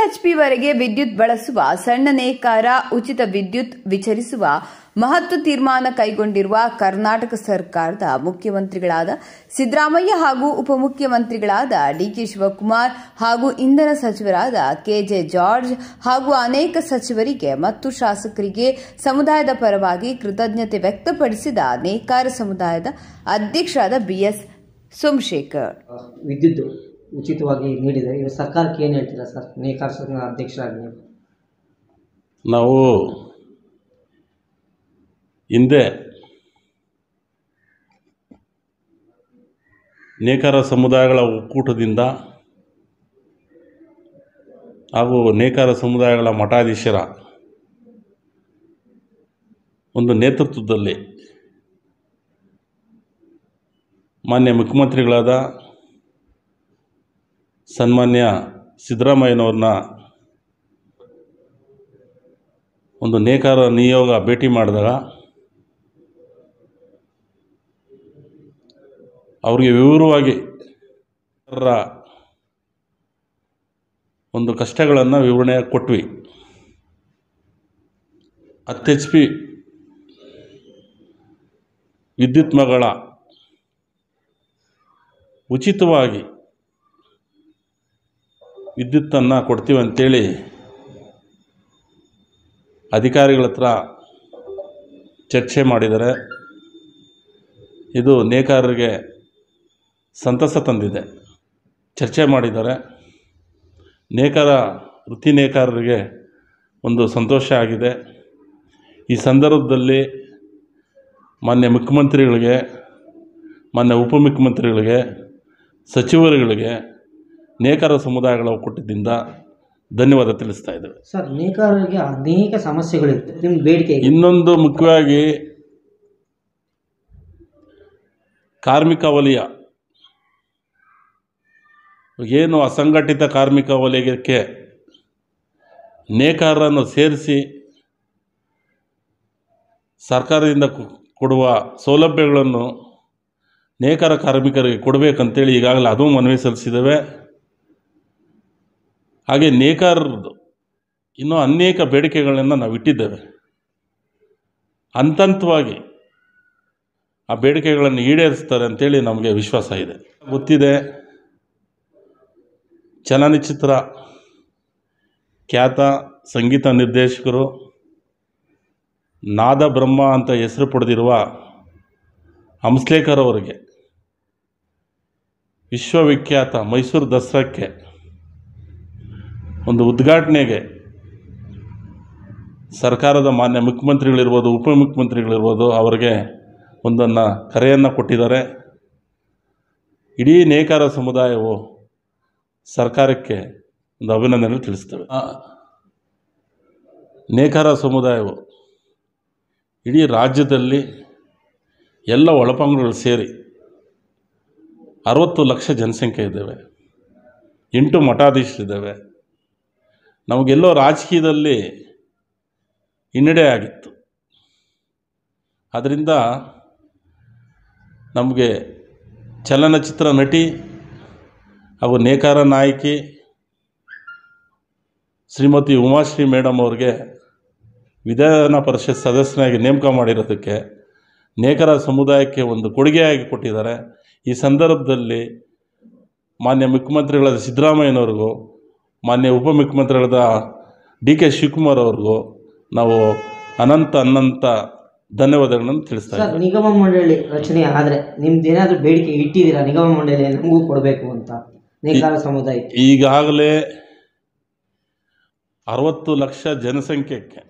ಎಚ್ಪಿವರೆಗೆ ವಿದ್ಯುತ್ ಬಳಸುವ ಸಣ್ಣ ನೇಕಾರ ಉಚಿತ ವಿದ್ಯುತ್ ವಿತರಿಸುವ ಮಹತ್ವ ತೀರ್ಮಾನ ಕೈಗೊಂಡಿರುವ ಕರ್ನಾಟಕ ಸರ್ಕಾರದ ಮುಖ್ಯಮಂತ್ರಿಗಳಾದ ಸಿದ್ದರಾಮಯ್ಯ ಹಾಗೂ ಉಪಮುಖ್ಯಮಂತ್ರಿಗಳಾದ ಡಿಕೆ ಶಿವಕುಮಾರ್ ಹಾಗೂ ಇಂಧನ ಸಚಿವರಾದ ಕೆಜೆ ಜಾರ್ಜ್ ಹಾಗೂ ಅನೇಕ ಸಚಿವರಿಗೆ ಮತ್ತು ಶಾಸಕರಿಗೆ ಸಮುದಾಯದ ಪರವಾಗಿ ಕೃತಜ್ಞತೆ ವ್ಯಕ್ತಪಡಿಸಿದ ನೇಕಾರ ಸಮುದಾಯದ ಅಧ್ಯಕ್ಷರಾದ ಬಿಎಸ್ ಸೋಮಶೇಖರ್ ವಿದ್ಯುತ್ ಉಚಿತವಾಗಿ ನೀಡಿದೆ ಇವಾಗ ಸರ್ಕಾರಕ್ಕೆ ಏನು ಹೇಳ್ತೀರಾ ಸರ್ ನೇಕಾರ ಸಂಘ ಅಧ್ಯಕ್ಷರಾಗಿ ನೀವು ನಾವು ಹಿಂದೆ ನೇಕಾರ ಸಮುದಾಯಗಳ ಒಕ್ಕೂಟದಿಂದ ಹಾಗೂ ನೇಕಾರ ಸಮುದಾಯಗಳ ಮಠಾಧೀಶರ ಒಂದು ನೇತೃತ್ವದಲ್ಲಿ ಮಾನ್ಯ ಮುಖ್ಯಮಂತ್ರಿಗಳಾದ ಸನ್ಮಾನ್ಯ ಸಿದ್ದರಾಮಯ್ಯನವ್ರನ್ನ ಒಂದು ನೇಕಾರ ನಿಯೋಗ ಭೇಟಿ ಮಾಡಿದಾಗ ಅವ್ರಿಗೆ ವಿವರವಾಗಿ ಅವರ ಒಂದು ಕಷ್ಟಗಳನ್ನು ವಿವರಣೆ ಕೊಟ್ವಿ ಹತ್ತು ಎಚ್ ಪಿ ವಿದ್ಯುತ್ ಮಗಳ ಉಚಿತವಾಗಿ ವಿದ್ಯುತ್ತನ್ನು ಕೊಡ್ತೀವಿ ಅಂತೇಳಿ ಅಧಿಕಾರಿಗಳ ಹತ್ರ ಚರ್ಚೆ ಮಾಡಿದ್ದಾರೆ ಇದು ನೇಕಾರರಿಗೆ ಸಂತಸ ತಂದಿದೆ ಚರ್ಚೆ ಮಾಡಿದ್ದಾರೆ ನೇಕಾರ ವೃತ್ತಿ ನೇಕಾರರಿಗೆ ಒಂದು ಸಂತೋಷ ಆಗಿದೆ ಈ ಸಂದರ್ಭದಲ್ಲಿ ಮಾನ್ಯ ಮುಖ್ಯಮಂತ್ರಿಗಳಿಗೆ ಮಾನ್ಯ ಉಪಮುಖ್ಯಮಂತ್ರಿಗಳಿಗೆ ಸಚಿವರುಗಳಿಗೆ ನೇಕಾರ ಸಮುದಾಯಗಳ ಒಕ್ಕೂಟದಿಂದ ಧನ್ಯವಾದ ತಿಳಿಸ್ತಾ ಇದ್ದೇವೆ ಸರ್ ನೇಕಾರರಿಗೆ ಅನೇಕ ಸಮಸ್ಯೆಗಳಿರುತ್ತೆ ನಿಮ್ಮ ಬೇಡಿಕೆ ಹೇಗೆ? ಇನ್ನೊಂದು ಮುಖ್ಯವಾಗಿ ಕಾರ್ಮಿಕ ವಲಯ ಏನು ಅಸಂಘಟಿತ ಕಾರ್ಮಿಕ ವಲಯಕ್ಕೆ ನೇಕಾರರನ್ನು ಸೇರಿಸಿ ಸರ್ಕಾರದಿಂದ ಕೊ- ಕೊಡುವ ಸೌಲಭ್ಯಗಳನ್ನು ನೇಕಾರ ಕಾರ್ಮಿಕರಿಗೆ ಕೊಡಬೇಕಂತೇಳಿ ಈಗಾಗಲೇ ಅದು ಮನವಿ ಸಲ್ಲಿಸಿದ್ದೇವೆ ಹಾಗೆ ನೇಕಾರರದ್ದು ಇನ್ನೂ ಅನೇಕ ಬೇಡಿಕೆಗಳನ್ನು ನಾವು ಇಟ್ಟಿದ್ದೇವೆ ಹಂತಂತವಾಗಿ ಆ ಬೇಡಿಕೆಗಳನ್ನು ಈಡೇರಿಸ್ತಾರೆ ಅಂತೇಳಿ ನಮಗೆ ವಿಶ್ವಾಸ ಇದೆ ಗೊತ್ತಿದೆ ಚಲನಚಿತ್ರ ಖ್ಯಾತ ಸಂಗೀತ ನಿರ್ದೇಶಕರು ನಾದ ಬ್ರಹ್ಮ ಅಂತ ಹೆಸರು ಪಡೆದಿರುವ ಹಂಸ್ಲೇಕರ್ ಅವರಿಗೆ ವಿಶ್ವವಿಖ್ಯಾತ ಮೈಸೂರು ದಸರಾಕ್ಕೆ ಒಂದು ಉದ್ಘಾಟನೆಗೆ ಸರ್ಕಾರದ ಮಾನ್ಯ ಮುಖ್ಯಮಂತ್ರಿಗಳಿರ್ಬೋದು ಉಪಮುಖ್ಯಮಂತ್ರಿಗಳಿರ್ಬೋದು ಅವರಿಗೆ ಒಂದನ್ನು ಕರೆಯನ್ನು ಕೊಟ್ಟಿದ್ದಾರೆ ಇಡೀ ನೇಕಾರ ಸಮುದಾಯವು ಸರ್ಕಾರಕ್ಕೆ ಒಂದು ಅಭಿನಂದನೆ ತಿಳಿಸ್ತೇವೆ ಆ, ನೇಕಾರ ಸಮುದಾಯವು ಇಡೀ ರಾಜ್ಯದಲ್ಲಿ ಎಲ್ಲ ಒಳಪಂಗಡಗಳು ಸೇರಿ ಅರವತ್ತು ಲಕ್ಷ ಜನಸಂಖ್ಯೆ ಇದ್ದೇವೆ ಎಂಟು ಮಠಾಧೀಶರಿದ್ದೇವೆ ನಮಗೆಲ್ಲೋ ರಾಜಕೀಯದಲ್ಲಿ ಹಿನ್ನಡೆ ಆಗಿತ್ತು ಆದ್ದರಿಂದ ನಮಗೆ ಚಲನಚಿತ್ರ ನಟಿ ಹಾಗೂ ನೇಕಾರ ನಾಯಕಿ ಶ್ರೀಮತಿ ಉಮಾಶ್ರೀ ಮೇಡಮ್ ಅವ್ರಿಗೆ ವಿಧಾನ ಪರಿಷತ್ ಸದಸ್ಯನಾಗಿ ನೇಮಕ ಮಾಡಿರೋದಕ್ಕೆ ನೇಕಾರ ಸಮುದಾಯಕ್ಕೆ ಒಂದು ಕೊಡುಗೆಯಾಗಿ ಕೊಟ್ಟಿದ್ದಾರೆ ಈ ಸಂದರ್ಭದಲ್ಲಿ ಮಾನ್ಯ ಮುಖ್ಯಮಂತ್ರಿಗಳಾದ ಸಿದ್ದರಾಮಯ್ಯನವ್ರಿಗೂ ಮಾನ್ಯ ಉಪಮುಖ್ಯಮಂತ್ರಿಗಳಾದ ಡಿ ಕೆ ಶಿವಕುಮಾರ್ ಅವ್ರಿಗೂ ನಾವು ಅನಂತ ಅನಂತ ಧನ್ಯವಾದಗಳನ್ನು ತಿಳಿಸ್ತಾ ಸರ್ ಇದ್ದೇವೆ ನಿಗಮ ಮಂಡಳಿ ರಚನೆ ಆದರೆ ನಿಮ್ದು ಏನಾದರೂ ಬೇಡಿಕೆ ಇಟ್ಟಿದ್ದೀರಾ ನಿಗಮ ಮಂಡಳಿ ನಮಗೂ ಕೊಡಬೇಕು ಅಂತ ನೇಕಾರ ಸಮುದಾಯಕ್ಕೆ ಈಗಾಗಲೇ ಅರವತ್ತು ಲಕ್ಷ ಜನಸಂಖ್ಯೆಗೆ